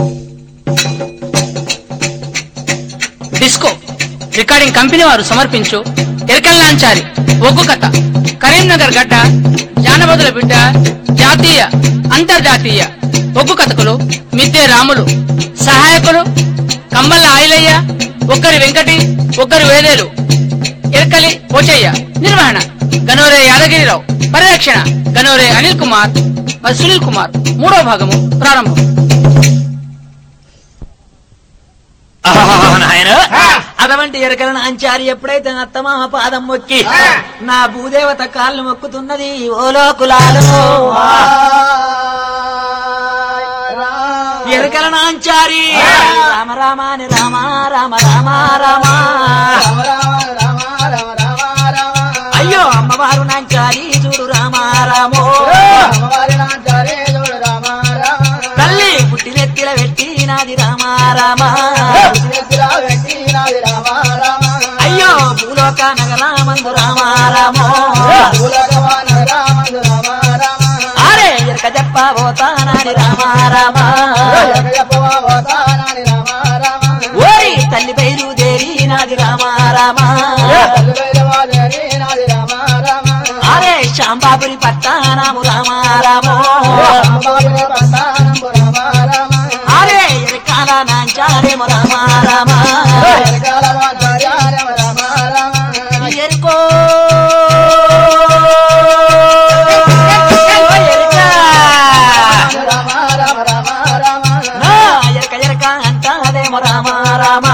Disco recording company వారు సమర్పించు ఎరకల్ లాంచారి ఒగ్గు కథ కరీంనగర్ గడ్డ జానబదుల బిడ్డ జాతీయ అంతర్జాతీయ ఒగ్గు కథకులు మిద్దె రాములు సహాయకులు కమ్మల్ల ఆయిలయ్య ఒక్కరి వెంకటి ఒక్కరి వేదేలు ఎరకలి పోచయ్య నిర్వహణ గనోరే యాదగిరిరావు పరిరక్షణ గనోరే అనిల్ కుమార్ మరి సునీల్ కుమార్ మూడో భాగము ప్రారంభం నాయన అటువంటి ఎరకలను అంచారి ఎప్పుడైతే అత్తమామ పాదం మొక్కి నా భూదేవత కాళ్ళు మొక్కుతున్నది ఓ లోకులాలు ఎరకలను అంచారి రామ రామ అని రామ రామ రామ రామ అయ్యో అమ్మవారు నాంచారి చూడు రామ రామో తల్లి పుట్టినెత్తిల పెట్టి నాది రామ రామ అయ్యో భూలోక నగరామందు రామ రామో అరే ఎరక చెప్పబోతానని రామ రామ ఓరి తల్లి బయలుదేరి నాది రామ రామ అరే శాంబాపురి పట్టానాము రామ రామో అరే ఎరకాల నాంచారేమో రామ రామ ఎరుకో ఎరుక. నా ఎరక ఎరక అంటాదేమో రామ రామ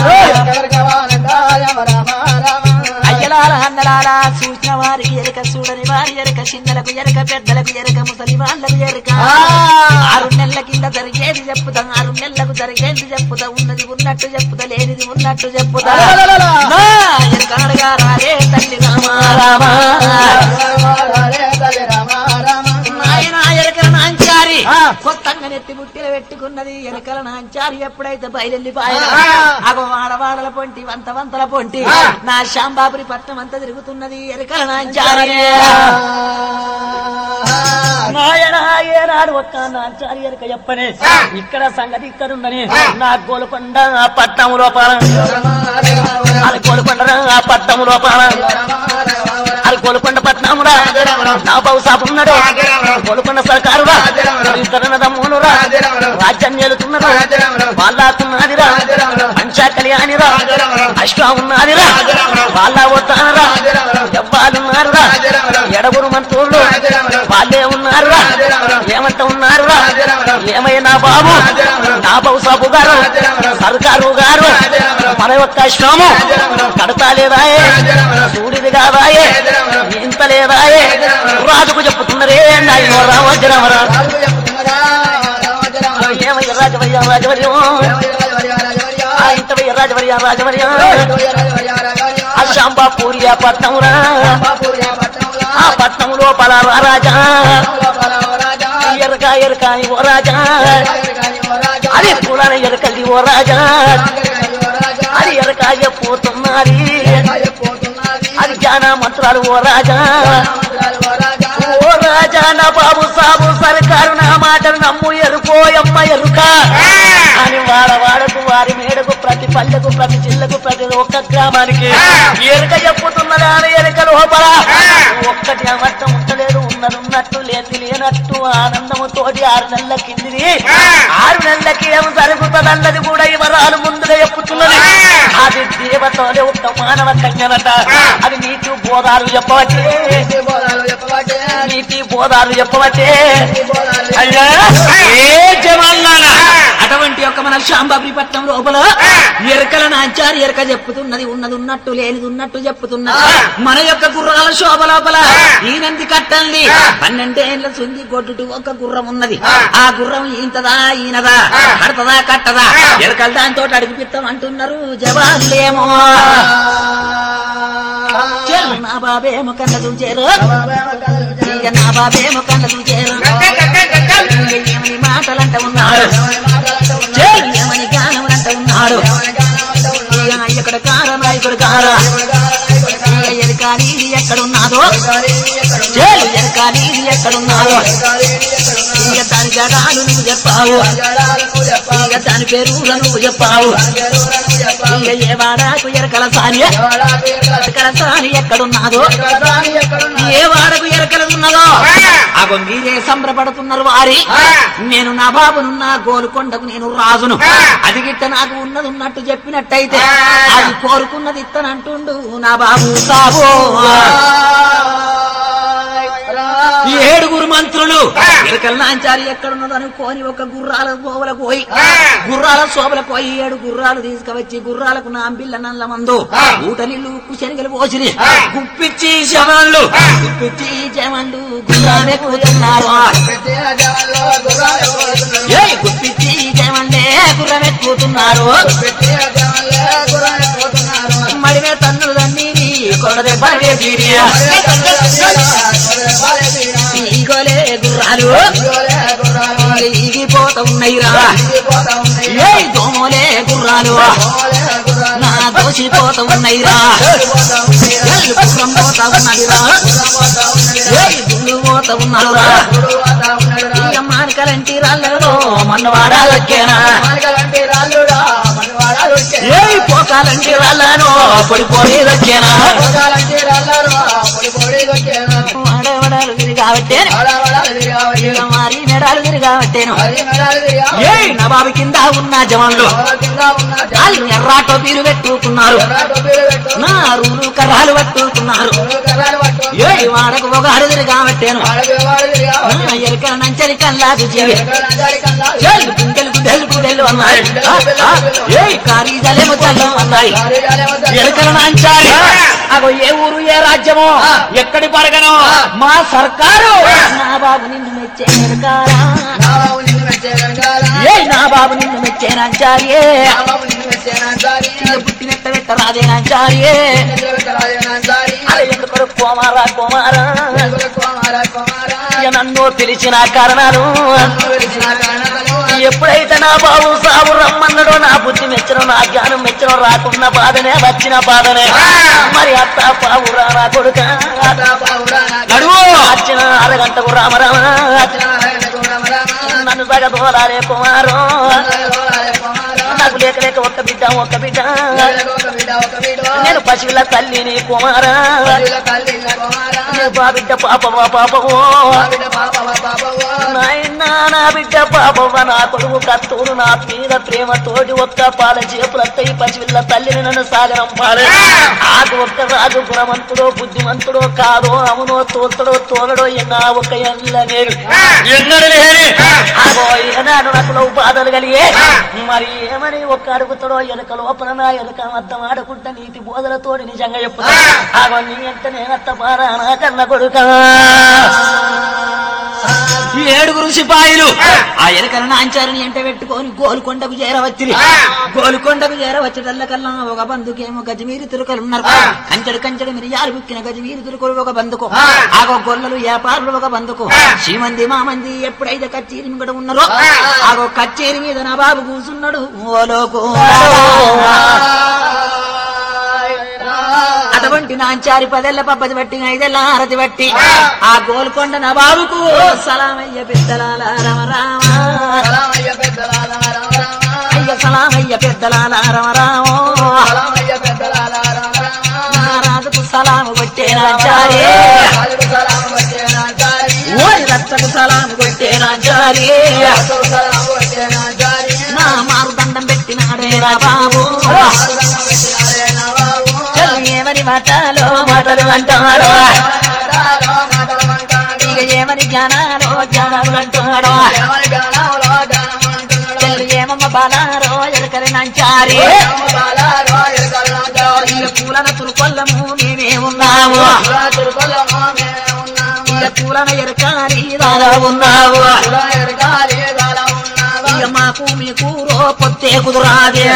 అయ్యలాల అన్నలాల చూసిన వారికి ఎరక చూడని వారి ఎరక చిన్నలకు ఎరక పెద్దలకు ఎరక ముసలి వాళ్ళకు ఎరక ఆరు నెలల కింద జరిగేది చెప్పుతా ఆరు నెలలకు జరిగేది చెప్పుతా ఉన్నది ఉన్నట్టు చెప్పుతా లేనిది ఉన్నట్టు చెప్పుతా నా ఎరక అడగా రాలే తల్లి రామ రామ నాయన ఎరకల నాంచారి కొత్తగా నెత్తి ముట్టిన పెట్టుకున్నది ఎరకల నాంచారి ఎప్పుడైతే బయలుపాయన అగో వాడవాడల పొంటి వంత వంతల పొంటి నా శాంబాపురి పట్నం అంతా తిరుగుతున్నది ఎరకల నాంచారి నాయన ఏనాడు ఒక్క నాంచారి ఎరక చెప్పనే ఇక్కడ సంగతి ఇక్కడ ఉందని నా గోలకొండ పట్నం లోపల అది గోలకొండ ఆ పట్నం లోపల అది గోలకొండ పట్నమురా నా బహుశాపున్నాడు గోలకొండ సర్కారురా ఇతరుల దమ్మునురా రాజ్యం ఏలుతున్నరా వాళ్ళకున్నదిరా పంచా కళ్యాణిరా అష్టా ఉన్నదిరా వాళ్ళ వద్దనరా ఎవ్వాలున్నారురా ఎడగురు మంత్రులు వాళ్ళే ఉన్నారురా ఏమంట ఉన్నారురా ఏమైనా బాబు నా బహుశాపు గారు సర్కారు గారు మన యొక్క శ్రమం కడతా లేదాయే సూడిది కాదాయే ఇంత లేదాయే రాజుకు చెప్పుతున్నరే నాయన రామజరమరా ఏమయ్య రాజవయ్య రాజవర్యం ఆ ఇంతవయ్య రాజవర్య రాజవర్యం ఆ శాంబాపూరియా పట్నంరా ఆ పట్నం లోపల రాజా ఎరక ఎరక అని ఓ రాజా అది పూలన ఎరకల్లి ఓ రాజా అది ఎరక పోతున్నది అది జ్ఞాన మంత్రాలు ఓ రాజా ఓ రాజా నా బాబు సాబు సర్కారు నా మాటలు నమ్ము ఎరుకోయమ్మ ఎరుక అని వాడ వాడకు వారి మేడకు ప్రతి పల్లెకు ప్రతి జిల్లకు ప్రతి ఒక్క గ్రామానికి ఎరుక చెప్పుతున్నదా అని ఎరుక లోపల ఒక్కటి అమట్టం ఉండలేదు ఉన్నది ఉన్నట్టు లేని లేనట్టు ఆనందము తోటి ఆరు నెలల కిందిది ఆరు నెలలకి ఏం జరుగుతుంది అన్నది కూడా వివరాలు ముందుగా చెప్పుతున్నది అది దేవతోనే ఒక మానవ కన్యనట అది నీతి బోధాలు చెప్పవచ్చే నీతి బోధాలు చెప్పవచ్చే అయ్యా ఏ జవాన్లారా అటువంటి యొక్క మన శాంబాబి పట్నం లోపల ఎరకల నాంచారి ఎరక చెప్పుతున్నది ఉన్నది ఉన్నట్టు లేనిది ఉన్నట్టు చెప్పుతున్నది మన యొక్క గుర్రాల శోభ లోపల ఈనంది కట్టండి పన్నెండేళ్ల సుంది గొడ్డుటి ఒక గుర్రం ఉన్నది ఆ గుర్రం ఈంతదా ఈనదా కడతదా కట్టదా ఎరకలు దాంతో అడిగిపిస్తాం అంటున్నారు జవాన్లేమో చెల్లు నా బాబేమో కన్నదు చేరు ఇక నా బాబేమో కన్నదు చేరు ఏమని మాటలంట ఉన్నాడు చెల్లు ఏమని గానములంట ఉన్నాడు ఇక ఇక్కడ కార నాయకుడు కార ఇక ఎరుక ఎరకాలి ఎక్కడున్నాదో చేలు ఎరకాలి ఎక్కడున్నాదో ఇక దాని జగాలు నువ్వు చెప్పావు ఇక దాని పేరు నువ్వు చెప్పావు ఇక ఏ వాడకు ఎరకల సాని ఎరకల సాని ఎక్కడున్నాదో ఏ వాడకు ఎరకలు ఉన్నదో అగో మీరే సంబరపడుతున్నారు వారి నేను నా బాబునున్నా గోలుకొండకు నేను రాజును అది గిట్ట నాకు ఉన్నది ఉన్నట్టు చెప్పినట్టయితే అది కోరుకున్నది ఇత్తనంటుండు నా బాబు సాబో ఈ ఏడుగురు మంత్రులు ఎరకల నాంచారి ఎక్కడున్నదో అనుకోని ఒక గుర్రాల గోవలకు పోయి గుర్రాల శోభలకు పోయి ఏడు గుర్రాలు తీసుకువచ్చి గుర్రాలకు నా పిల్ల నల్ల మందు ఊటలిల్లు ఉక్కు శనగలు పోసిరి గుప్పిచ్చి శవన్లు గుప్పిచ్చి జమన్లు గుర్రాలే కూతున్నారు ఏ గుప్పిచ్చి జమన్లే గుర్రమే కూతున్నారు మడిమే తన్నులు తన్ని కొడదే పడవేసి ఈగోలే గుర్రాలు ఈగిపోతా ఉన్నాయిరా ఏ దోమలే గుర్రాలు నా దోషిపోతా ఉన్నాయిరా ఎల్లు గుర్రం పోతా ఉన్నదిరా ఏ దుళ్ళు పోతా ఉన్నారురా ఇక మానికలంటి రాళ్ళలో మన్నవాడాలొచ్చేనా ఏ పోకాలంటి రాళ్ళను పడిపోయేదొచ్చేనా వాడవడాలు తిరిగాబట్టేను ఇక మారి మెడాలు తిరిగాబట్టేను ఏ నవాబు కింద ఉన్న జవాన్లు వాళ్ళు ఎర్రాటో పీరు పెట్టుకున్నారు నా రూలు కర్రాలు పట్టుకున్నారు ఏ వాడకు ఒక అడుగురు కాబట్టేను ఎరకల నంచరి కల్లాదు జీవి చెల్లు గుండెలు గుండెలు గుండెలు అన్నాయి ఆ, ఆ, ఏ కారీజలేమో చల్లం అన్నాయి ఎరకల నాంచారి అగో ఏ ఊరు ఏ రాజ్యమో ఎక్కడి పరగనో మా సర్కారు నా బాబు నిన్ను మెచ్చే ఎరకారా ఏ నా బాబు నిన్ను మెచ్చే నాంచారియే పుట్టినట్ట పెట్ట రాజే నాంచారియే అరే ఎందుకు కోమారా కోమారా ఇక నన్ను పిలిచిన కారణాలు ఎప్పుడైతే నా బాబు సాగు రమ్మన్నాడో నా బుద్ధి మెచ్చనో నా జ్ఞానం మెచ్చనో రాకున్న బాధనే వచ్చిన బాధనే మరి అత్త పావురా నా కొడుక నడువు వచ్చిన అరగంటకు రామరామ నన్ను సగదోలారే కుమారు నాకు లేక లేక ఒక్క బిడ్డ ఒక్క బిడ్డ నేను పశువుల తల్లిని కుమారా నా బిడ్డ పాపమా పాపమో నాయనా నా బిడ్డ పాపమ్మ నా కొడుకు కత్తుడు నా మీద ప్రేమ తోటి ఒక్క పాల చేపులత్తయి పసివిల్ల తల్లిని నన్ను సాగరం పాడే ఆకు ఒక్క రాజు గుణవంతుడో బుద్ధిమంతుడో కాదో అవునో తోల్తడో తోలడో ఎన్నా ఒక ఎల్ల నేడు ఎన్నడు లేని ఆగో ఏనాడు నాకు లవ్ బాధలు కలిగే మరి ఏమని ఒక్క అడుగుతాడో ఎనక లోపల నా ఎనక అర్థం ఆడుకుంటా నీతి బోధలతోటి నిజంగా చెప్తా ఆగో నీ ఎంత నేనత్త పారా నా కన్న కొడుకా ఈ ఏడుగురు సిపాయిలు ఆ ఎలకల నాంచారని ఎంట పెట్టుకొని గోల్కొండకు చేరవచ్చి గోల్కొండకు చేరవచ్చటల్లకల్లా ఒక బంధుకేమో గజమీరి తురుకలు ఉన్నారు కంచెడు కంచెడు మిరియాలు బుక్కిన గజమీరి తురుకలు ఒక బంధుకు ఆగో గొల్లలు వ్యాపారులు ఒక బంధుకు శ్రీమంది మామంది ఎప్పుడైతే కచ్చేరి మీద ఉన్నారో ఆగో కచ్చేరి మీద నా బాబు కూర్చున్నాడు ఓలోకు అటువంటి నాంచారి పదెల్ల పబ్బది బట్టి ఐదెల్ల ఆరతి బట్టి ఆ గోల్కొండ నవాబుకు సలామయ్య పెద్దలాల రమ రామ అయ్య సలామయ్య పెద్దలాల రమ రామో రాజుకు సలాము కొట్టే నాంచారి ఓరి రత్తకు సలాము కొట్టే నాంచారి నా మారు దండం పెట్టినాడే రా బాబు చెల్లి ఏమని మాటలో మాటలు అంటాడో ఇక ఏమని జ్ఞానాలో జ్ఞానాలు అంటాడో చెల్లి ఏమమ్మ బాలారో ఎలకరి నంచారి ఇక పూలన తురుకొల్లము మేమే ఉన్నాము ఇక పూలన ఎరకారి దాదా ఉన్నావు ఇక మాకు మీకు రో పొత్తే కుదురాది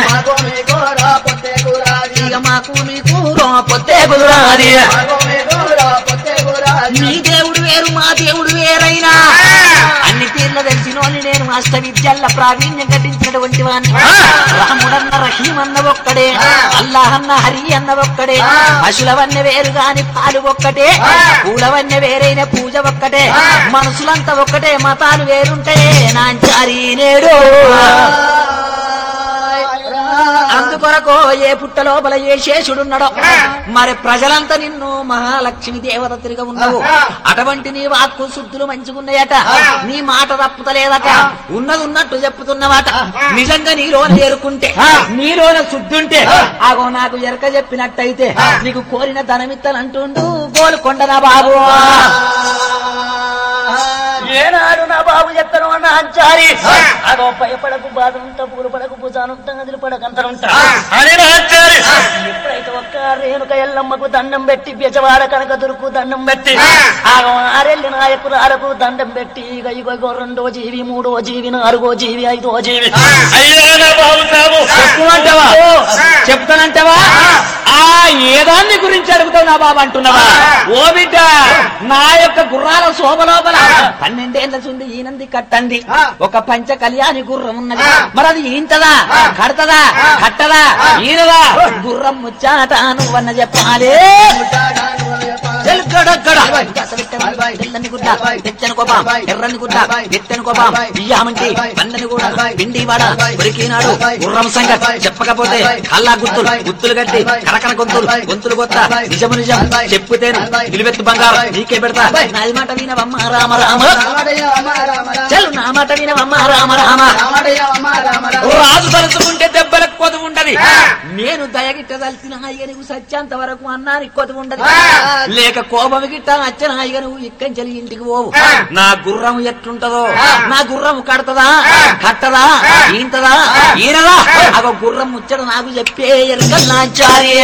ఇక మాకు మీకు రో పొత్తే కుదురాది మీ దేవుడు వేరు మా దేవుడు వేరైనా అన్ని తీర్ల అన్న తెలిసినోని నేను అష్ట విద్యల్ల ప్రావీణ్యం ఘటించినటువంటి వాణ్ణి రాముడన్న రహీం అన్న ఒక్కడే అల్లాహ్ అన్న హరి అన్న ఒక్కడే పశులవన్న వేరు గాని పాలు ఒక్కటే పూలవన్న వేరైన పూజ ఒక్కటే మనుషులంతా ఒక్కటే మతాలు వేరుంటాయే నాంచారి నేడు అందుకొరకు ఏ పుట్ట లోపల ఏ శేషుడున్నాడో మరి ప్రజలంతా నిన్ను మహాలక్ష్మి దేవత తిరిగి ఉన్నావు అటువంటి నీ వాక్కు శుద్ధులు మంచిగున్నాయట నీ మాట తప్పుతలేదట ఉన్నది ఉన్నట్టు చెప్పుతున్నవాట నిజంగా నీలోన ఏరుకుంటే నీలోన శుద్ధుంటే ఆగో నాకు ఎరక చెప్పినట్టయితే నీకు కోరిన ధనమిత్తనంటుండు గోలుకొండనా బాబు ఏనాడు నా బాబు చెప్తాను అన్న అంచారి అదో భయపడకు బాధంతా పూలు పడకు భుజానుంటా గదిలు పడకంతనుంటా అని నా అంచారి ఎప్పుడైతే ఒక్క రేణుక ఎల్లమ్మకు దండం పెట్టి బెజవాడ కనక దురుకు దండం పెట్టి ఆగో ఆరెల్లి నాయకురాలకు దండం పెట్టి ఇక ఇగో ఇగో రెండో జీవి మూడో జీవి నాలుగో జీవి ఐదో జీవి చెప్పుమంటావా చెప్తానంటావా ఆ ఏదాన్ని గురించి అడుగుతావు నా బాబు అంటున్నావా ఓ బిడ్డ నా యొక్క గుర్రాల శోభ లోపల పన్నెండేళ్ల చుండి ఈనంది కట్టండి ఒక పంచ కళ్యాణి గుర్రం ఉన్నది మరి అది ఈంతదా కడతదా కట్టదా ఈనదా గుర్రం ముచ్చాట నువ్వన్న చెప్పాలి చెల్ గడ గడ. తెల్లని గుడ్డ, తెచ్చని కోపం, ఎర్రని గుడ్డ, ఎత్తని కోపం, బియ్యమంటి, పందని కూడా, పిండి వాడ, ఉరికినాడు, గుర్రం సంగతి, చెప్పకపోతే కల్లా గుత్తులు గుత్తులు కట్టి కరకన గొంతులు గొంతులు కొత్త నిజము నిజం చెప్పుతేను నిలువెత్తు బంగారం నీకే పెడతా నాది మాట వినవమ్మ రామ రామ చల్ నా మాట వినవమ్మ రామ రామ రాజు తలుచుకుంటే దెబ్బలకు కొద్దు ఉండదు నేను దయగిట్టదలిసిన హాయిగా నువ్వు సత్యాంత వరకు అన్నానికి కొద్ది ఉండదు లేక కోపం గిట్ట నచ్చిన హాయిగా నువ్వు ఇక్కడి చెల్లి ఇంటికి పోవు నా గుర్రం ఎట్లుంటదో నా గుర్రం కడతదా కట్టదా ఈంతదా ఈనదా అగో గుర్రం ముచ్చట నాకు చెప్పే ఎరకల్లాచార్య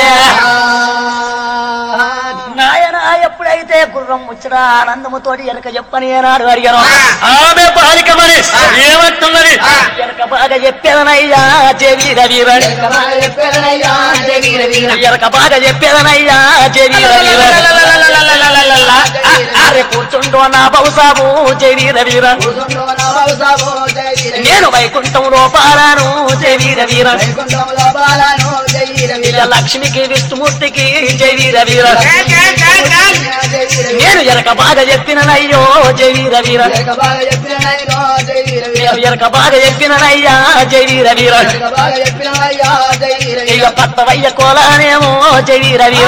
నాయన ఎప్పుడైతే గుర్రం ముచ్చట ఆనందముతోటి ఎనక చెప్పని ఏనాడు అడిగాను ఆమె బాలికమని ఏమంటున్నది ఎనక బాగా చెప్పేదనయ్యా చెవి రవీరని ఎనక బాగా చెప్పేదనయ్యా చెవి అరే కూర్చుంటో నా బహుసాబు చెవి రవీర నేను వైకుంఠంలో పారాను చెవి రవీర లక్ష్మికి విష్ణుమూర్తికి చెవి రవీర నేను ఎనక బాగా చెప్పిననయ్యో చెవి రవీర నేను ఎనక బాగా చెప్పిననయ్యా చెవి రవీర ఇక పత్తవయ్య కోలానేమో చెవి రవీర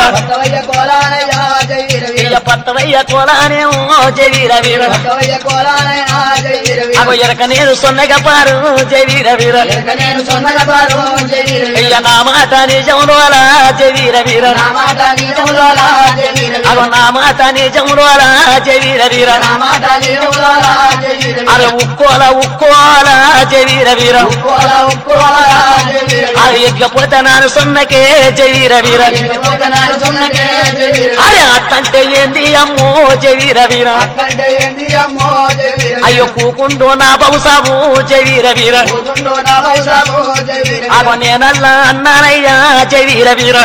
ఇక పత్తవయ్య కోలానేమో చెవి రవీర అగో ఎనక నేను సొన్నగా పారు చెవి రవీర ఇక నా మాట నిజంలోలా చెవి రవీర అగో నా మాట నిజంలోలా చెవి రవీర అరే ఉక్కోల ఉక్కోల చెవి రవీర అరే ఎగ్గపోతే నాను సొన్నకే చెవి రవీర అరే అత్తంటే ఏంది అమ్మో చెవి రవీర అయ్యో కూకుండు నా బహుసాబు చెవి రవీర అగో నేనల్లా అన్నానయ్యా చెవి రవీర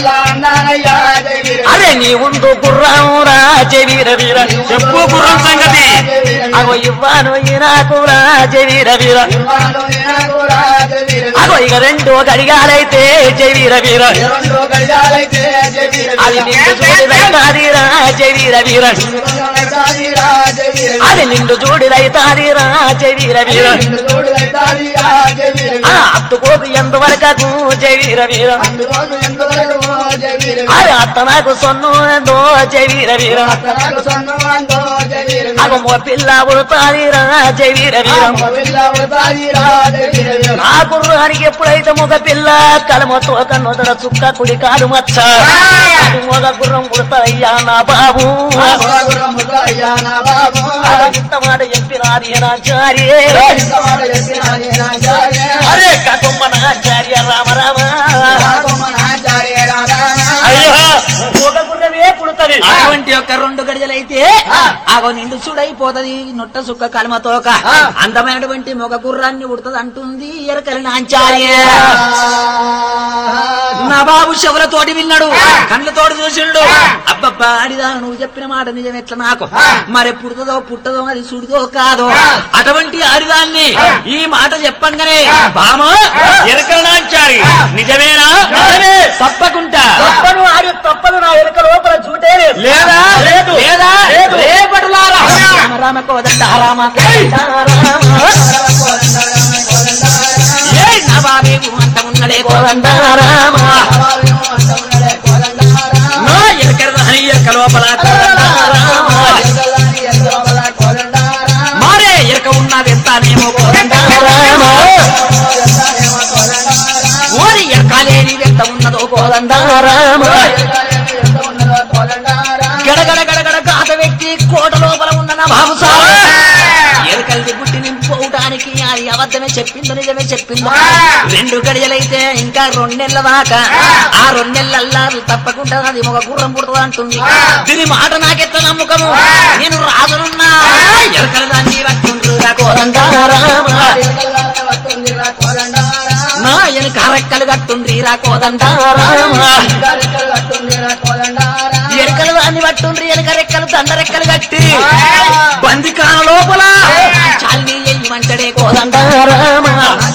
అరే నీ ఉండు గుర్రామురా చెవి రవీర చెప్పు గుర్రం సంగతి అగో ఇవ్వాను ఈ నాకురా చెవి రవీర అగో ఇక రెండో గడిగాలైతే చెవి రవీర అది నిండు చూడిదైతాదిరా చెవి రవీర అది నిండు చూడిదైతాదిరా చెవి రవీర ఆ అత్తుకోకు ఎంతవరకు చెవి రవీర అది అత్త నాకు సొన్ను ఎందో చెవి రవీర అగో మో పిల్ల ఉడతాదిరా చెవి రవీర నా గుర్రానికి ఎప్పుడైతే మగ పిల్ల కలమతో కన్నొదర చుక్క కుడి కాదు మచ్చ అది మగ గుర్రం పుడతాయ్యా నా బాబు అలా ఇంత మాట చెప్పినాది నాచార్య అరే కటుమ్మన ఆచార్య రామ రామ అయ్యో ఒక గుర్రమే పుడతది అటువంటి యొక్క రెండు గడియలైతే ఆగో నిండు చూడైపోతది నొట్ట సుక్క కలమతోక అందమైనటువంటి మొగ గుర్రాన్ని ఉడతది అంటుంది ఎరకలి నాంచార్య నా బాబు చెవులతోటి విన్నాడు కళ్ళతోటి చూసిండు అబ్బబ్బా ఆడిదా నువ్వు చెప్పిన మాట నిజం ఎట్లా నాకు మరి పుడుతుందో పుట్టదో అది సుడిదో కాదో అటువంటి ఆడిదాన్ని ఈ మాట చెప్పంగానే బామ ఎరకలనాచారి నిజమేనా తప్పకుండా తప్పను ఆడి తప్పను నా వెనుక లోపల చూటే లేదు. లేదా లేదు. లేదా లేదు. రేపటిలారా రామ రామ కోదండ రామ ఏ నా బాబేకు అంత ఉన్నడే కోదండ రామ నా ఎరకల దాని ఎరక లోపల కోదండ రామ మారే ఎరక ఉన్నదెంతానేమో కోదండ రామ ఓరి ఎరకాలేని ఎంత ఉన్నదో కోదండ రామ గడగడ గడగడ గాత వ్యక్తి కోట లోపల ఉన్న నా బాబు సార్ ఎరకల్ది గుట్టి నింపుకోవటానికి అది అబద్ధమే చెప్పిందో నిజమే చెప్పిందో రెండు గడియలైతే ఇంకా రెండెళ్ల దాకా ఆ రెండెళ్ళల్లా తప్పకుండా అది ఒక గుర్రం పుడుతుంది అంటుంది దీని మాట నాకెట్ల నమ్మకము నేను రాజునున్నా ఎరకల దాన్ని పట్టుండ్రు నా కోదండా రామ నా ఎనక రెక్కలు కట్టుండ్రి రా కోదండా రామ ఎరకలు దాన్ని పట్టుండ్రి ఎనక రెక్కలు దండ రెక్కలు కట్టి బందికాన లోపల చాలి ఎయ్యమంటడే కోదండ రామ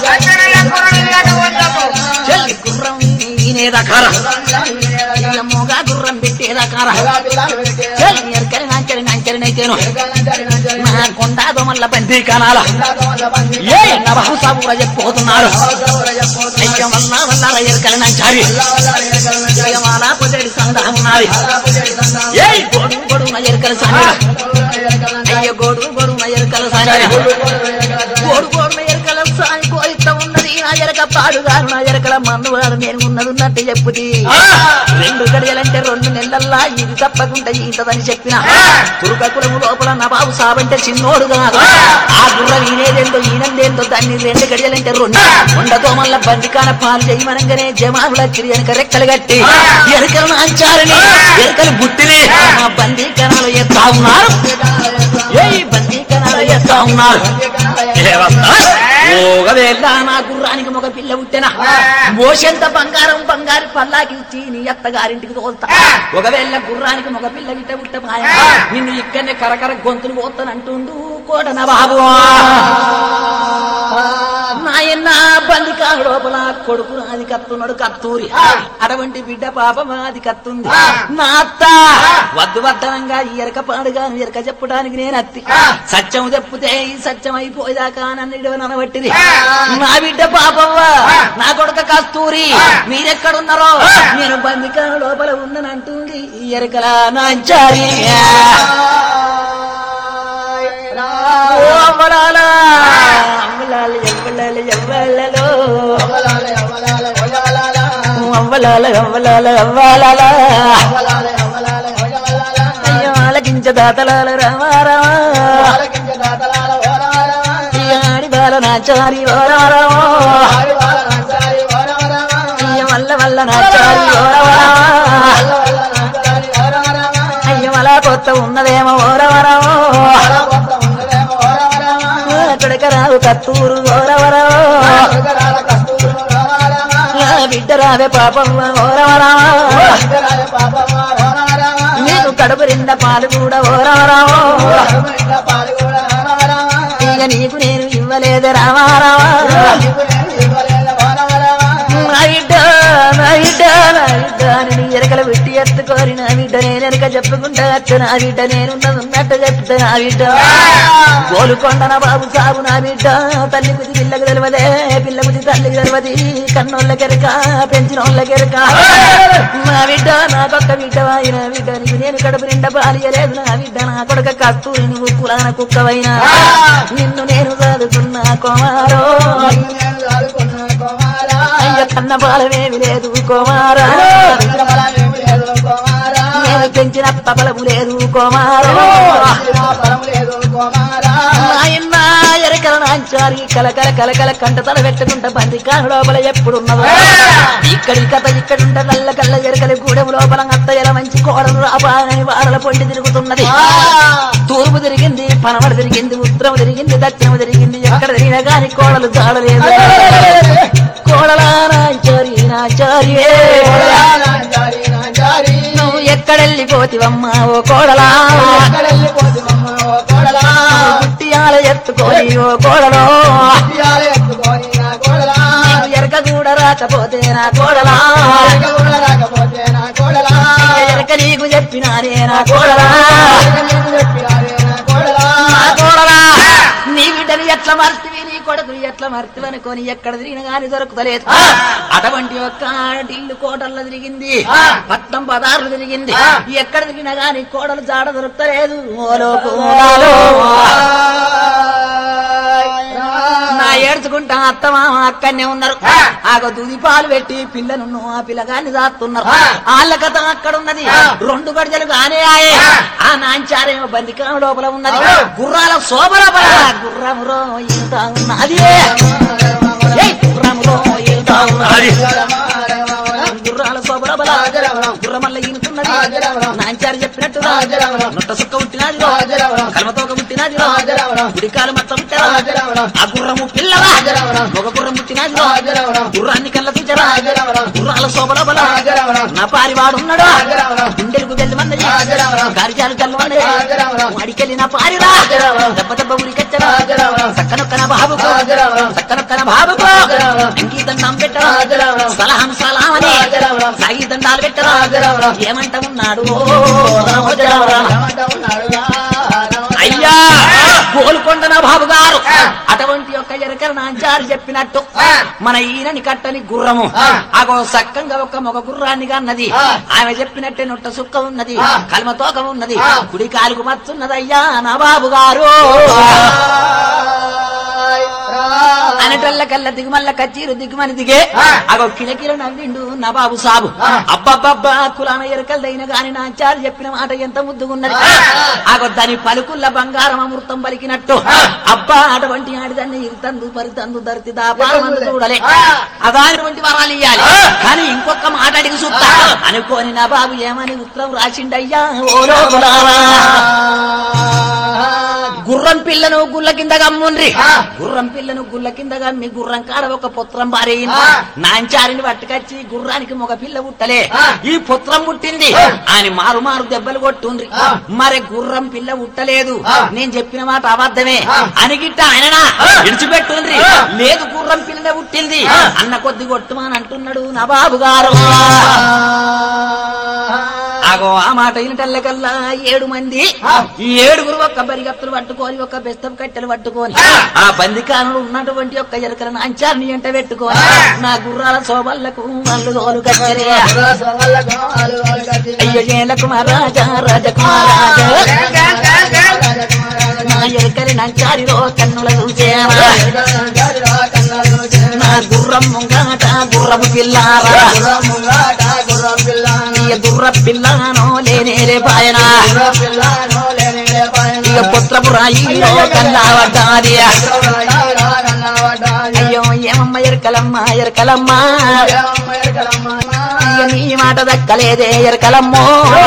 చెల్లి గుర్రం ఈనేదకార మొగా గుర్రం పెట్టేదకార చెల్లి ఎరకలి నాంచరి నాంచరి నైతేను నా కొండ దొమల్ల బందికానాల ఏ నా బహుసాబుర చెప్పబోతున్నారు అయ్య వల్ల వల్ల ఎరకలి నాంచారి జయమాల పొదడి సందహమున్నది ఏ గోడు గోడు నా ఎరకల సాని అయ్య గోడు గోడు నా ఎరకల సాని గోడు గోడు నా ఎరకల సాని కోరిత ఉన్నది నా ఎరక పాడుగాను నా ఎరకల మన్నువాడు నేను ఉన్నది ఉన్నట్టు చెప్పుది రెండు గడియలంటే రెండు నెలల్లా ఇది తప్పకుండా ఈతదని చెప్పిన తురుక కులము లోపల నా బాబు సాబంటే చిన్నోడు కాదు ఆ గుర్ర ఈనేదేందో ఈనందేందో దాన్ని రెండు గడియలంటే రెండు ఉండతో మళ్ళా బందికాన పాలు చేయమనంగానే జమానుల చిరి వెనక రెక్కలు కట్టి ఎరకలు నాంచారని ఎరకలు బుట్టిని మా బందీకణాలు ఎత్తా ఉన్నారు ఏ బందీకణాలు ఎత్తా ఉన్నారు ఒకవేళ నా గుర్రానికి ఒక పిల్ల పుట్టినా మోసెంత బంగారం బంగారు పల్లాకి ఇచ్చి నీ అత్తగారింటికి తోలుతా ఒకవేళ గుర్రానికి ఒక పిల్ల గిట్ట పుట్టపాయ నిన్ను ఇక్కడనే కరకర గొంతులు పోతానంటుండు కోటన బాబు నాయన బందికా లోపల కొడుకు అది కత్తున్నాడు కత్తూరి అటువంటి బిడ్డ పాపం అది కత్తుంది నా అత్త వద్దు వద్దనంగా ఈ ఎరక పాడుగా ఎరక చెప్పడానికి నేను అత్తి సత్యం చెప్పుతే ఈ సత్యం అయిపోయేదాకా నన్ను ఇడవనబట్టింది నా బిడ్డ పాపవ్వా నా కొడుక కస్తూరి మీరెక్కడున్నారో నేను బందికా లోపల ఉన్ననంటుంది ఈ ఎరకల నాంచారి ఓ అమ్మలాలా అమ్మలాలు ఎవ్వలాలు ఎవ్వలలో అవ్వలాల అవ్వలాల అవ్వాలాల అయ్యో ఆలకించ దాతలాల రామారామా ఆడి బాల నాచారి ఓ రామారామా అయ్య వల్ల వల్ల నాచారి ఓ రామారామా అయ్య మలా కొత్త ఉన్నదేమో ఓ రామారామా అక్కడికి రావు కత్తూరు ఓరవరావు బిడ్డ రావే పాపం ఓరవరావు నీకు కడుపు నిండా పాలు కూడా ఓరవరావు ఇక నీకు నేను ఇవ్వలేదు రామారావా నా బిడ్డ నా బిడ్డ నా బిడ్డ అని నీ ఎరకల పెట్టి ఎత్తుకోరి నా బిడ్డ నేను ఎనక చెప్పుకుంటా అత్త నా బిడ్డ నేనున్నది ఉన్నట్టు చెప్తా నా బిడ్డ గోలుకొండ నా బాబు సాగు నా బిడ్డ తల్లి కుది పిల్లకు తెలియదే పిల్ల కుది తల్లికి తెలియదు కన్నోళ్ళకెరక పెంచిన వాళ్ళకెరక నా బిడ్డ నాకొక్క బిడ్డ వాయి నా బిడ్డ నీకు నేను కడుపు నిండా పాలియలేదు నా బిడ్డ నా కొడుక కస్తూరి నువ్వు కులాన కుక్కవైనా నిన్ను నేను చదువుకున్నా కుమారో అయ్య కన్న బాలమేమి లేదు కుమారా నేను పెంచిన పబలము లేదు కుమారో నాయన్న ఎరకల నాంచారి కలకల కలకల కంట తల పెట్టుకుంటా బంది కాను లోపల ఎప్పుడున్నదో ఇక్కడి కథ ఇక్కడుంట నల్ల కళ్ళ ఎరకల గూడెం లోపల అత్తయ్యల మంచి కోడలు రాబాని వాడల పొండి తిరుగుతున్నది తూర్పు తిరిగింది పనమడ తిరిగింది ఉత్తరం తిరిగింది దక్షిణం తిరిగింది ఎక్కడ తిరిగినా గాని కోడలు జాడలేదు కోడలా నాచారి నాచారియే పోతివమ్మ ఓ కోడలా పుట్టియాల ఎత్తుకొని ఓ కోడలో నీకు ఎరక కూడా రాకపోతే నా కోడలా ఎరక నీకు చెప్పినానే నా కోడలా నా కోడలా నీ బిడ్డని ఎట్లా మర్తివి నీ కొడుకుని ఎట్లా మర్తివి అనుకొని ఎక్కడ తిరిగిన గాని దొరుకుతలేదు అటువంటి ఒక్క ఇల్లు కోటల్లో తిరిగింది పట్నం పదార్లు తిరిగింది ఎక్కడ తిరిగినా గాని కోడలు జాడ దొరుకుతలేదు ఓ లోకులాలో. నా ఏడ్చుకుంటా అత్త మామ అక్కడనే ఉన్నారు ఆగ దుది పాలు పెట్టి పిల్లను ఆ పిల్లగాన్ని దాస్తున్నారు వాళ్ళ కథ అక్కడ ఉన్నది రెండు గడిజలు గానే ఆయే ఆ నాంచారేమో బందికాం లోపల ఉన్నది గుర్రాల శోభ లోపల గుర్రమురో ఇంత ఉన్నది ఏయ్, గుర్రమురో ఇంత ఉన్నది గుర్రాల శోభ లోపల గుర్రమల్ల ఈనుతున్నది నాంచారు చెప్పినట్టు నొట్ట సుక్క పుట్టినది కలమతోక పుట్టినది గుడికాలు మత్త పుట్టారా ఆ గుర్రము పిల్లరా ఒక గుర్రం పుట్టినది గుర్రాన్ని కళ్ళ చూచరా గుర్రాల శోభల బల నా పారివాడున్నాడు గుండెలకు వెళ్ళమన్నది గారిజాలు చల్లమన్నది వాడికెళ్ళి నా పారిరా దెబ్బ దెబ్బ ఉరికెచ్చరా సక్కనొక్కన బాబుకు సక్కనొక్కన బాబుకు అంగీతండం పెట్టరా సలహం సలాం అని సాగి దండాలు పెట్టరా ఏమంట ఉన్నాడు అయ్యా గోల్కొండ నా బాబు గారు అటువంటి యొక్క ఎరకర నాంచారు చెప్పినట్టు మన ఈయనని కట్టని గుర్రము అగో సక్కంగా ఒక మొగ గుర్రాన్ని కన్నది ఆమె చెప్పినట్టే నొట్ట సుక్క ఉన్నది కల్మ తోక ఉన్నది కుడి కాలుకు మచ్చున్నది అయ్యా నా బాబు గారు అనటల్ల కల్ల దిగుమల్ల కచ్చీరు దిగుమని దిగే అగో కిలకిల నవ్విండు నా బాబు సాబు అబ్బబ్బబ్బా కులాన ఎరకలదైన గాని నా చాలు చెప్పిన మాట ఎంత ముద్దుగున్నది అగో దాని పలుకుల్ల బంగారం అమృతం పలికినట్టు అబ్బా అటువంటి ఆడిదాన్ని ఇరుతందు పరితందు దరితి దాపారమందు చూడలే అదానిటువంటి వరాలు ఇయ్యాలి కానీ ఇంకొక మాట అడిగి చూస్తా అనుకోని నా బాబు ఏమని ఉత్తరం రాసిండయ్యా ఓ లోకులారా. గుర్రం పిల్లను గుల్ల కింద గమ్ముండ్రి గుర్రం పిల్లను గుల్ల కింద గమ్మి గుర్రం కాడ ఒక పుత్రం భార్యింది నాంచారిని పట్టుకొచ్చి గుర్రానికి మగ పిల్ల పుట్టలే ఈ పుత్రం పుట్టింది ఆయన మారు మారు దెబ్బలు కొట్టుండ్రి మరి గుర్రం పిల్ల పుట్టలేదు నేను చెప్పిన మాట అబద్ధమే అని గిట్ట ఆయననా విడిచిపెట్టుండ్రి లేదు గుర్రం పిల్ల పుట్టింది అన్న కొద్ది కొట్టుమని అంటున్నాడు నా బాబు గారు అగో ఆ మాట వినటల్లకల్లా ఏడు మంది ఈ ఏడుగురు ఒక్క బరిగత్తులు పట్టుకొని ఒక బెస్తం కట్టెలు పట్టుకొని ఆ బందికానుడు ఉన్నటువంటి ఒక్క ఎరకల నాంచారిని ఎంట పెట్టుకొని నా గుర్రాల శోభల్లకు వాళ్ళు తోలు కచ్చరే అయ్యో ఏలకు మహారాజా రాజకుమారాజా నా ఎరకలి నాంచారిలో కన్నుల చూసేనా నా గుర్రం ముంగాట గుర్రము పిల్లారా ఇక గుర్ర పిల్లనో లేనేరే పాయనా ఇక పుత్రపు రాయిలో కన్నావడ్డాది అయ్యో ఏమమ్మ ఎరకలమ్మ ఎరకలమ్మ ఇక నీ మాట దక్కలేదే ఎరకలమ్మో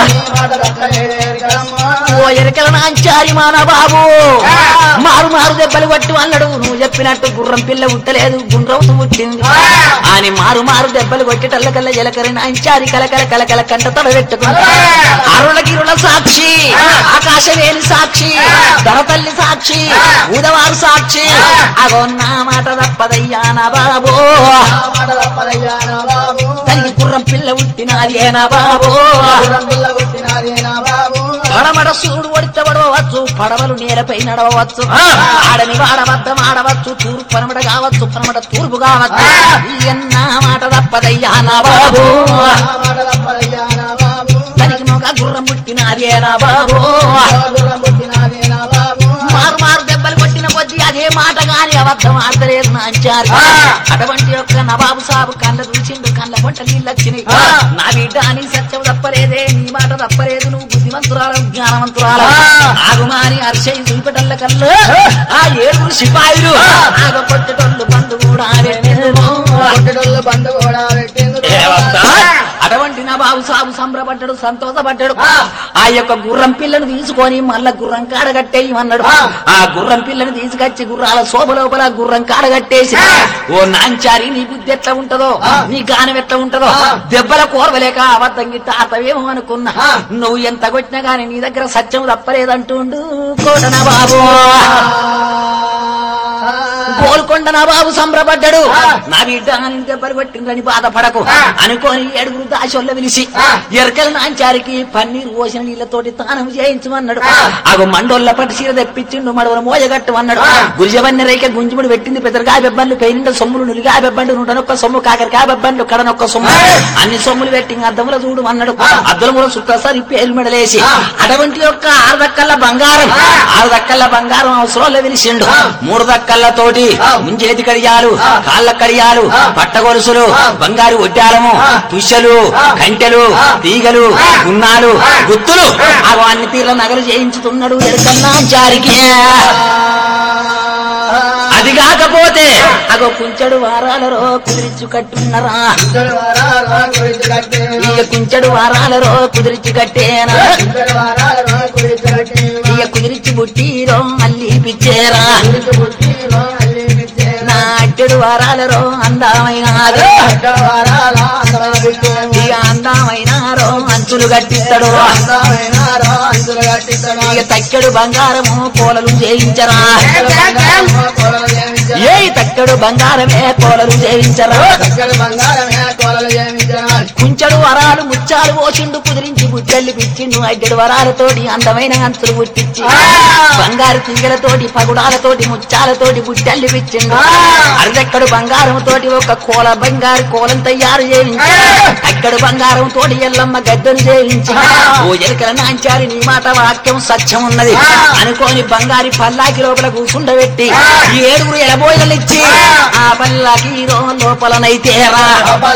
ఓ ఎరకల నాంచారి మాన బాబు మారు మారు దెబ్బలు కొట్టు అన్నాడు నువ్వు చెప్పినట్టు గుర్రం పిల్ల ఉట్టలేదు గుండ్రవుతూ పుట్టింది అని మారు మారు దెబ్బలు కొట్టేటల్లకల్ల ఎలకరి నాంచారి కలకల కలకల కంట తడ పెట్టుకుంటా అరుల గిరుల సాక్షి ఆకాశవేణి సాక్షి ధనతల్లి సాక్షి ఉదవారు సాక్షి అగో నా మాట తప్పదయ్యా నా బాబు దానికి గుర్రం పిల్ల పుట్టినాది నా బాబు పడమడ సూడు ఒడిచబడవచ్చు పడవలు నేలపై నడవవచ్చు ఆడని వాడవద్దం ఆడవచ్చు తూర్పు పనమడ కావచ్చు పనమడ తూర్పు కావచ్చు ఈ అన్న మాట తప్పదయ్యా నా బాబు దానికి మొగ గుర్రం పుట్టినది నా బాబు మారు మారు దెబ్బలు కొట్టిన కొద్దీ అదే మాట గాని అబద్ధం ఆడతలేదు నాంచారు అటువంటి యొక్క నవాబు సాబు కళ్ళ చూసిండు కళ్ళ పొంట నీళ్ళు వచ్చినాయి నా బిడ్డ నీ సత్యం తప్పలేదే నీ మాట తప్పలేదు నువ్వు బుద్ధిమంతురాలు జ్ఞానవంతురాలు ఆగుమాని అరిసై చూపటల్ల కళ్ళు ఆ ఏడుగురు సిపాయిలు ఆగ కొట్టటోళ్ళు బంధు కూడా పెట్టెను. ఏ వద్దా? అటువంటి నా బాబు నవాబు సాబు సంబరపడ్డాడు సంతోషపడ్డాడు ఆ యొక్క గుర్రం పిల్లను తీసుకొని మళ్ళా గుర్రం కాడగట్టేయమన్నాడు ఆ గుర్రం పిల్లని తీసుకొచ్చి గుర్రాల శోభ లోపల గుర్రం కాడగట్టేసి ఓ నాంచారి నీ బుద్ధి ఎట్లా ఉంటదో నీ గానం ఎట్లా ఉంటదో దెబ్బల కోరవలేక అబద్ధం గిట్ట ఆతవేమో అనుకున్నా నువ్వు ఎంత కొట్టినా గాని నీ దగ్గర సత్యం తప్పలేదంటుండు కోటన బాబు గోల్కొండ నా బాబు సంబరపడ్డాడు నా బిడ్డ అని దెబ్బలు కొట్టిందని బాధపడకు అనుకోని ఏడుగురు దాశోళ్ళ పిలిచి ఎరకల నాంచారికి పన్నీరు పోసిన నీళ్లతోటి తానం చేయించమన్నాడు అగు మండోళ్ళ పట్టు చీర తెప్పించిండు మడవల మోయగట్టు అన్నాడు గురిజవన్ని రైక గుంజుముడు పెట్టింది పెద్దగా బెబ్బండ్లు పెయినిండ సొమ్ములు నులిగా బెబ్బండు నూటనొక్క సొమ్ము కాకరకాయ బెబ్బండు కడనొక్క సొమ్ము అన్ని సొమ్ములు పెట్టి అద్దముల చూడు అన్నాడు అద్దముల సుక్కసారి పేరు మెడలేసి అటువంటి యొక్క ఆరు దక్కల బంగారం ఆరు దక్కల బంగారం అవసరంలో వెలిసిండు మూడు దక్కల తోటి ముంజేతి కడియాలు కాళ్ళ కడియాలు పట్టగొలుసులు బంగారు ఒడ్డాలము పుష్యలు కంటెలు తీగలు గున్నాలు గుత్తులు అగో అన్ని తీర్ల నగలు చేయించుతున్నాడు ఎరకన్నా జారికి అది కాకపోతే అగో కుంచెడు వారాలలో కుదిరిచ్చు కట్టున్నరా ఇక కుంచెడు వారాలలో కుదిరిచ్చు కట్టేనా ఇక కుదిరిచ్చి బుట్టిలో మళ్ళీ పిచ్చేరా నా అడ్డడు వారాలలో అందమైన ఇక అందమైన రో అంచులు కట్టిస్తాడు ఇక తక్కెడు బంగారము కోలలు చేయించరా ఏ తక్కెడు బంగారమే కోలలు చేయించరా కుంచెడు వరాలు ముచ్చాలు పోసిండు కుదిరించి బుట్టెల్లి పిచ్చిండు అడ్డెడు వరాలతోటి అందమైన అంచులు పుట్టించి బంగారు తీగలతోటి పగుడాలతోటి ముచ్చాలతోటి బుట్టెల్లి పిచ్చిండు అరదెక్కడు బంగారం తోటి ఒక కోల బంగారు కోలం తయారు చేయించి అక్కడు బంగారం తోటి ఎల్లమ్మ గద్దెను చేయించి ఓ ఎలుకల నాంచారి నీ మాట వాక్యం సత్యం ఉన్నది అనుకోని బంగారి పల్లాకి లోపల కూర్చుండబెట్టి ఈ ఏడుగురు ఎడబోయలిచ్చి ఆ పల్లాకి రో లోపలనైతేరా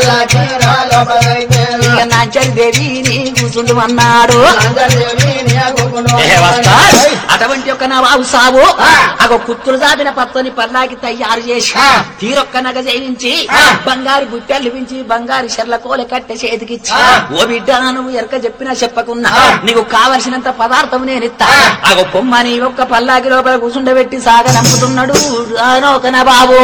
ఇక నాంచారి దేవి నీ కూర్చుండు అన్నాడు ఏ వస్తా? అటువంటి ఒక నవాబు సాబు అగో కుత్తులు దాపిన పత్తని పల్లాకి తయారు చేసి తీరొక్క నగ చేయించి బంగారు బుట్టెలు వించి బంగారు చెర్ల కోల కట్టె చేతికిచ్చి ఓ బిడ్డ నువ్వు ఎరక చెప్పినా చెప్పకున్నా నీకు కావలసినంత పదార్థం నేను ఇస్తా అగో పొమ్మ నీ ఒక్క పల్లాకి లోపల కూర్చుండబెట్టి సాగ నమ్ముతున్నాడు ఒక నవాబు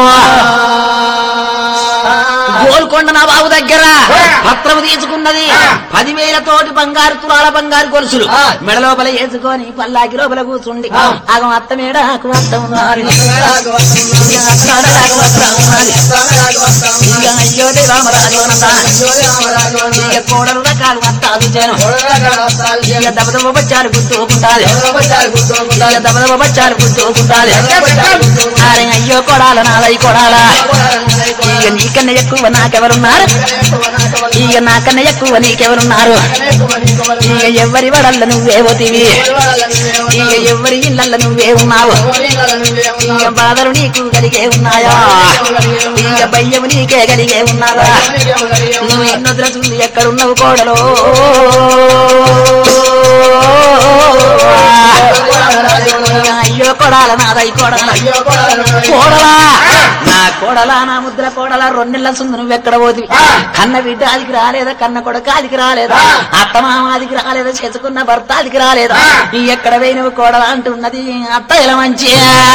గోల్కొండ నా బాబు దగ్గర పత్రము తీసుకున్నది పదివేల తోటి బంగారు తులాల బంగారు గొలుసులు మెడ లోపల వేసుకొని పల్లాకి లోపల కూర్చుండి ఆగం అత్త మేడ ఆకు అత్త ఉన్నది. ఇక అత్తాడ ఆకు అత్త ఉన్నది. ఇక అయ్యోటి రామరాజు అనంత. ఇక కోడలు రకాలు అత్తాదు జనం ఇక దబదబ బచ్చారు గుర్తుకుంటాది ఇక దబదబ బచ్చారు గుర్తుకుంటాది అరే అయ్యో కొడాల నాదై కొడాల ఇక నీకన్నా ఎక్కువ నాకెవరున్నారు ఇక నాకన్నా ఎక్కువ నీకెవరున్నారు ఇక ఎవరి వడల్ల నువ్వే పోతివి ఇక ఎవరి ఇళ్ళల్ల నువ్వే ఉన్నావు ఇక బాధలు నీకు కలిగే ఉన్నాయా ఇక భయ్యము నీకే కలిగే ఉన్నారా నువ్వు ఎన్నో ద్రసులు ఎక్కడున్నావు కోడలో అయ్యో కొడాల నాదై కొడాల కోడలా నా కోడలా నా ముద్ర కోడలా రెండెళ్ళ సుందు నువ్వు ఎక్కడ పోతివి కన్న బిడ్డ అదికి రాలేదా కన్న కొడుక అదికి రాలేదా అత్త మామ అదికి రాలేదా చేసుకున్న భర్త అదికి రాలేదా నీ ఎక్కడ పోయినవు కోడలా అంటున్నది అత్త ఇలా మంచి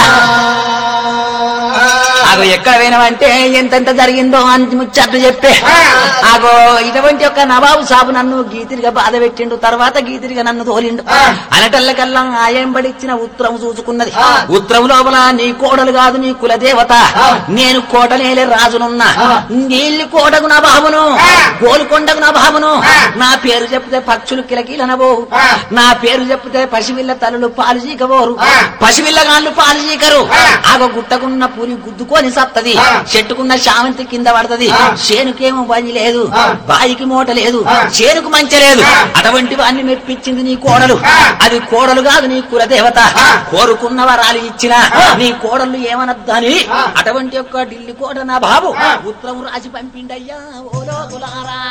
ఆగో ఎక్కడ పోయినవంటే ఎంతెంత జరిగిందో అని ముచ్చట్లు చెప్పే ఆగో ఇటువంటి ఒక నవాబు సాబు నన్ను గీతిరిగా బాధ పెట్టిండు తర్వాత గీతిరిగా నన్ను తోలిండు అనటల్లకల్లా ఆయంబడిచ్చిన ఉత్తరం చూసుకున్నది ఉత్తరం లోపల నీ కోడలు కాదు నీ కులదేవత నేను కోటనేలే రాజునున్నా నీళ్ళు కోటకు నా బాబును గోలుకొండకు నా బాబును నా పేరు చెప్తే పక్షులు కిలకిలనబోవు నా పేరు చెప్తే పసివిల్ల తల్లులు పాలు చీకబోరు పసివిల్ల గాళ్ళు పాలు చీకరు ఆగో గుట్టకున్న పూరి గుద్దుకొని సత్తది చెట్టుకున్న శామంతి కింద పడతది చేనుకేమో పని లేదు బాయికి మూట లేదు చేనుకు మంచి లేదు అటువంటి వాన్ని మెప్పించింది నీ కోడలు అది కోడలు కాదు నీ కులదేవత కోరుకున్న వరాలు ఇచ్చిన నీ కోడలు ఏమనద్దని అటువంటి యొక్క ఢిల్లీ కోట నా బాబు ఉత్తరం రాసి పంపిండయ్యా ఓ లోకులారా